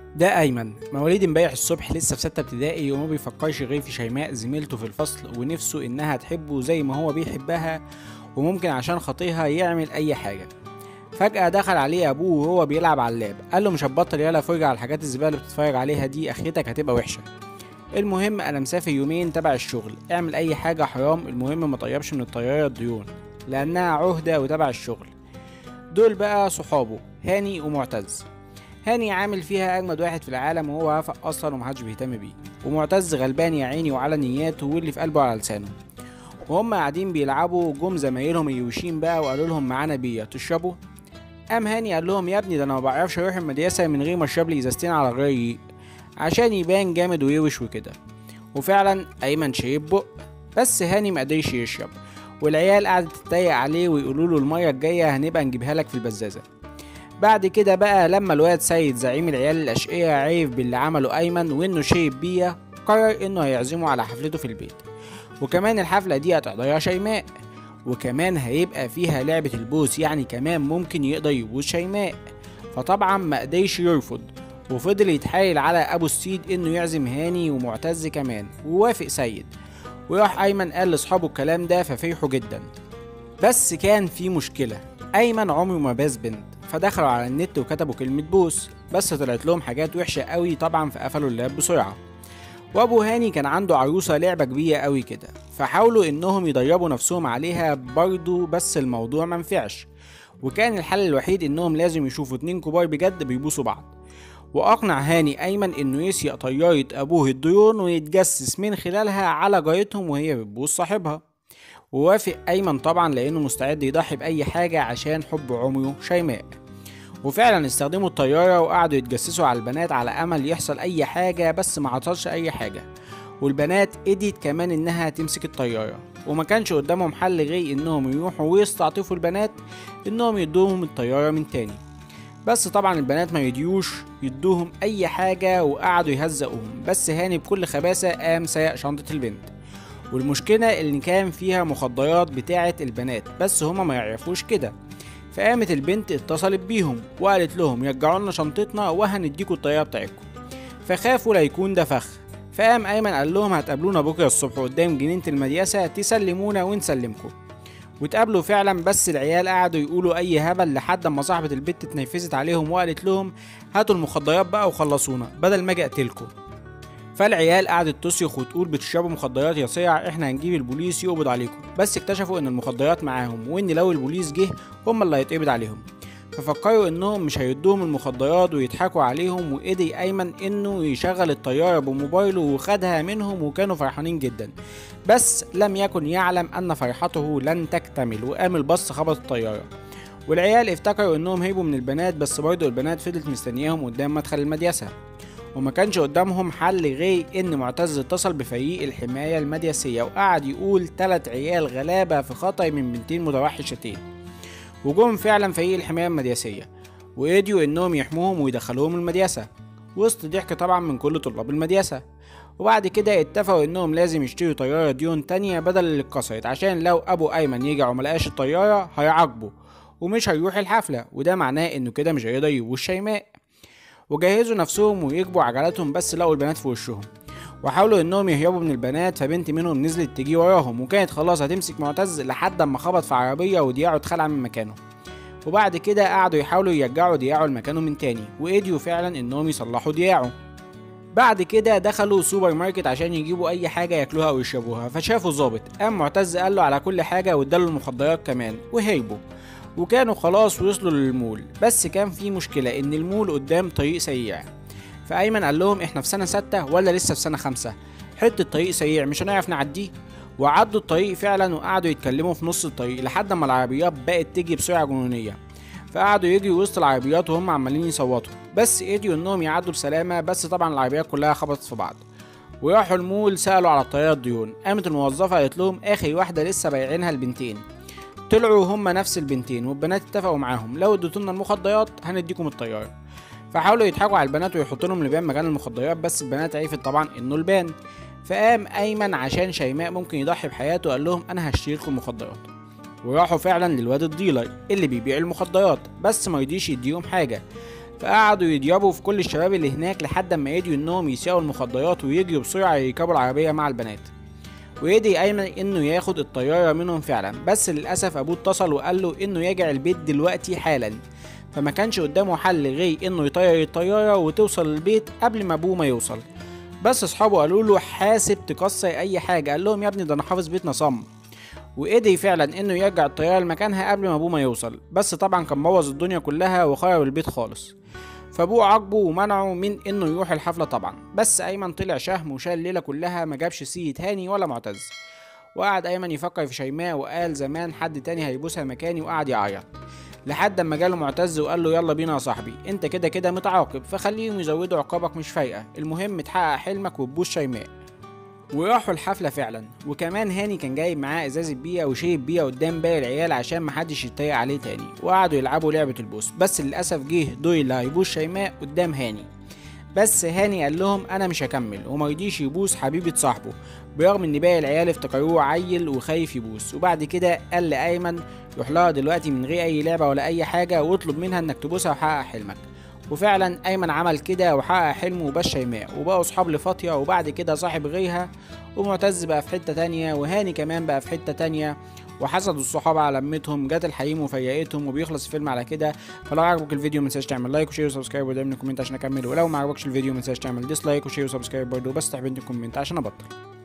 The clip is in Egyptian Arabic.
ده أيمن مواليد امبارح الصبح لسه في ستة ابتدائي وما بيفكرش غير في شيماء زميلته في الفصل ونفسه إنها تحبه زي ما هو بيحبها وممكن عشان خاطرها يعمل أي حاجة فجأة دخل عليه أبوه وهو بيلعب على اللاب قال له مش هتبطل يلا فرجة على الحاجات الزبالة اللي بتتفرج عليها دي آخرتك هتبقى وحشة المهم أنا مسافر يومين تبع الشغل اعمل أي حاجة حرام المهم ما طيبش من الطيارة الديون لأنها عهدة وتبع الشغل دول بقى صحابه هاني ومعتز هاني عامل فيها اجمد واحد في العالم وهو وافق اصلا ومحدش بيهتم بيه ومعتز غلبان يا عيني وعلى نياته واللي في قلبه على لسانه وهم قاعدين بيلعبوا جم زمايلهم اليوشين بقى وقالوا لهم معانا بيا تشربوا قام هاني قال لهم يا ابني ده انا ما بعرفش اروح المدرسه من غير ما اشرب لي ازازتين على الريق عشان يبان جامد ويوش وكده وفعلا ايمن شرب بق بس هاني ما قدرش يشرب والعيال قعدت تتريق عليه ويقولوا له المره الجايه هنبقى نجيبها لك في البزازه بعد كده بقى لما الواد سيد زعيم العيال الأشقياء عرف باللي عمله أيمن وإنه شرب بيا قرر إنه هيعزمه على حفلته في البيت وكمان الحفلة دي هتحضرها شيماء وكمان هيبقى فيها لعبة البوس يعني كمان ممكن يقدر يبوس شيماء فطبعا ما قدرش يرفض وفضل يتحايل على أبو السيد إنه يعزم هاني ومعتز كمان ووافق سيد وراح أيمن قال لأصحابه الكلام ده ففرحوا جدا بس كان في مشكلة أيمن عمره ما باس بنت فدخلوا على النت وكتبوا كلمة بوس بس طلعت لهم حاجات وحشة قوي طبعا فقفلوا اللاب بسرعة وابو هاني كان عنده عروسة لعبة كبيرة قوي كده فحاولوا انهم يدربوا نفسهم عليها برضو بس الموضوع منفعش وكان الحل الوحيد انهم لازم يشوفوا اتنين كبار بجد بيبوسوا بعض واقنع هاني ايمن انه يسيق طيارة ابوه الديون ويتجسس من خلالها على جارتهم وهي بتبوس صاحبها ووافق أيمن طبعا لأنه مستعد يضحي بأي حاجة عشان حب عمره شيماء وفعلا استخدموا الطيارة وقعدوا يتجسسوا على البنات على أمل يحصل أي حاجة بس ما حصلش أي حاجة والبنات اديت كمان إنها تمسك الطيارة وما كانش قدامهم حل غير إنهم يروحوا ويستعطفوا البنات إنهم يدوهم الطيارة من تاني بس طبعا البنات ما يديوش يدوهم أي حاجة وقعدوا يهزقوهم بس هاني بكل خباثة قام سرق شنطة البنت والمشكلة اللي كان فيها مخدرات بتاعة البنات بس هما ما يعرفوش كده فقامت البنت اتصلت بيهم وقالت لهم رجعوا لنا شنطتنا وهنديكوا الطيارة بتاعتكم فخافوا لا يكون ده فخ فقام ايمن قال لهم هتقابلونا بكره الصبح قدام جنينة المدرسة تسلمونا ونسلمكم واتقابلوا فعلا بس العيال قعدوا يقولوا اي هبل لحد اما صاحبة البت اتنفست عليهم وقالت لهم هاتوا المخدرات بقى وخلصونا بدل ما اجي اقتلكم فالعيال قعدت تصرخ وتقول بتشربوا مخدرات يا صيع احنا هنجيب البوليس يقبض عليكم بس اكتشفوا ان المخدرات معاهم وان لو البوليس جه هم اللي هيتقبض عليهم ففكروا انهم مش هيدوهم المخدرات ويضحكوا عليهم وقدر ايمن انه يشغل الطياره بموبايله وخدها منهم وكانوا فرحانين جدا بس لم يكن يعلم ان فرحته لن تكتمل وقام البص خبط الطياره والعيال افتكروا انهم هيبوا من البنات بس برضه البنات فضلت مستنياهم قدام مدخل المدرسه وما كانش قدامهم حل غير ان معتز اتصل بفريق الحماية المدرسية وقعد يقول تلات عيال غلابة في خطر من بنتين متوحشتين وجم فعلا فريق الحماية المدرسية وقدروا انهم يحموهم ويدخلوهم المدرسة وسط ضحك طبعا من كل طلاب المدرسة وبعد كده اتفقوا انهم لازم يشتروا طيارة ديون تانية بدل اللي اتكسرت عشان لو ابو ايمن يرجع وملقاش الطيارة هيعاقبه ومش هيروح الحفلة وده معناه انه كده مش هيقدر يبوس شيماء وجهزوا نفسهم ويركبوا عجلاتهم بس لقوا البنات في وشهم وحاولوا انهم يهربوا من البنات فبنت منهم نزلت تجي وراهم وكانت خلاص هتمسك معتز لحد اما خبط في عربيه ودياعه اتخلع من مكانه وبعد كده قعدوا يحاولوا يرجعوا دياعه لمكانه من تاني وقدروا فعلا انهم يصلحوا دياعه بعد كده دخلوا سوبر ماركت عشان يجيبوا اي حاجه ياكلوها او يشربوها فشافوا ظابط قام معتز قال له على كل حاجه واداله المخدرات كمان وهربوا وكانوا خلاص وصلوا للمول بس كان في مشكلة إن المول قدام طريق سريع فأيمن قال لهم إحنا في سنة ستة ولا لسه في سنة خمسة حتة طريق سريع مش هنعرف نعديه وعدوا الطريق فعلا وقعدوا يتكلموا في نص الطريق لحد ما العربيات بقت تجري بسرعة جنونية فقعدوا يجروا وسط العربيات وهم عمالين يصوتوا بس قدروا انهم يعدوا بسلامة بس طبعا العربيات كلها خبطت في بعض وراحوا المول سألوا على الطيارة الديون قامت الموظفة قالت لهم آخر واحدة لسه بايعينها البنتين طلعوا هما نفس البنتين والبنات اتفقوا معاهم لو اديتولنا المخدرات هنديكم الطياره فحاولوا يضحكوا على البنات ويحطوا لهم لبان مكان المخدرات بس البنات عرفت طبعا انه لبان فقام ايمن عشان شيماء ممكن يضحي بحياته قال لهم انا هشتري لكم مخدرات وراحوا فعلا للواد الديلر اللي بيبيع المخدرات بس ما يديش يديهم حاجه فقعدوا يضربوا في كل الشباب اللي هناك لحد ما قدروا انهم يسيقوا المخدرات ويجروا بسرعه يركبوا العربيه مع البنات وقدر ايمن انه ياخد الطياره منهم فعلا بس للاسف ابوه اتصل وقال له انه يرجع البيت دلوقتي حالا فما كانش قدامه حل غير انه يطير الطياره وتوصل البيت قبل ما ابوه ما يوصل بس اصحابه قالوا له حاسب تكسر اي حاجه قال لهم يا ابني ده انا حافظ بيتنا صم وقدر فعلا انه يرجع الطياره لمكانها قبل ما ابوه ما يوصل بس طبعا كان بوظ الدنيا كلها وخرب البيت خالص فابوه عاقبه ومنعه من انه يروح الحفله طبعا بس ايمن طلع شهم وشال الليله كلها ما جابش سيره هاني ولا معتز وقعد ايمن يفكر في شيماء وقال زمان حد تاني هيبوسها مكاني وقعد يعيط لحد اما جاله معتز وقال له يلا بينا يا صاحبي انت كده كده متعاقب فخليهم يزودوا عقابك مش فايقه المهم تحقق حلمك وتبوس شيماء وراحوا الحفلة فعلا وكمان هاني كان جايب معاه ازازة بيا وشرب بيا قدام باقي العيال عشان محدش يتريق عليه تاني وقعدوا يلعبوا لعبة البوس بس للأسف جه دور اللي هيبوس شيماء قدام هاني بس هاني قال لهم انا مش هكمل ومرضيش يبوس حبيبة صاحبه برغم ان باقي العيال افتكروه عيل وخايف يبوس وبعد كده قال لايمن روح لها دلوقتي من غير اي لعبة ولا اي حاجة واطلب منها انك تبوسها وحقق حلمك وفعلا ايمن عمل كده وحقق حلمه وباش شيماء وبقوا اصحاب لفاطيه وبعد كده صاحب غيرها ومعتز بقى في حته تانية وهاني كمان بقى في حته تانية وحسدوا الصحاب على لمتهم جت الحريم وفيقتهم وبيخلص الفيلم على كده فلو عجبك الفيديو متنساش تعمل لايك وشير وسبسكرايب ودايما كومنت عشان اكمل ولو ما عجبكش الفيديو متنساش تعمل ديسلايك وشير وسبسكرايب برضه بس تحب كومنت عشان ابطل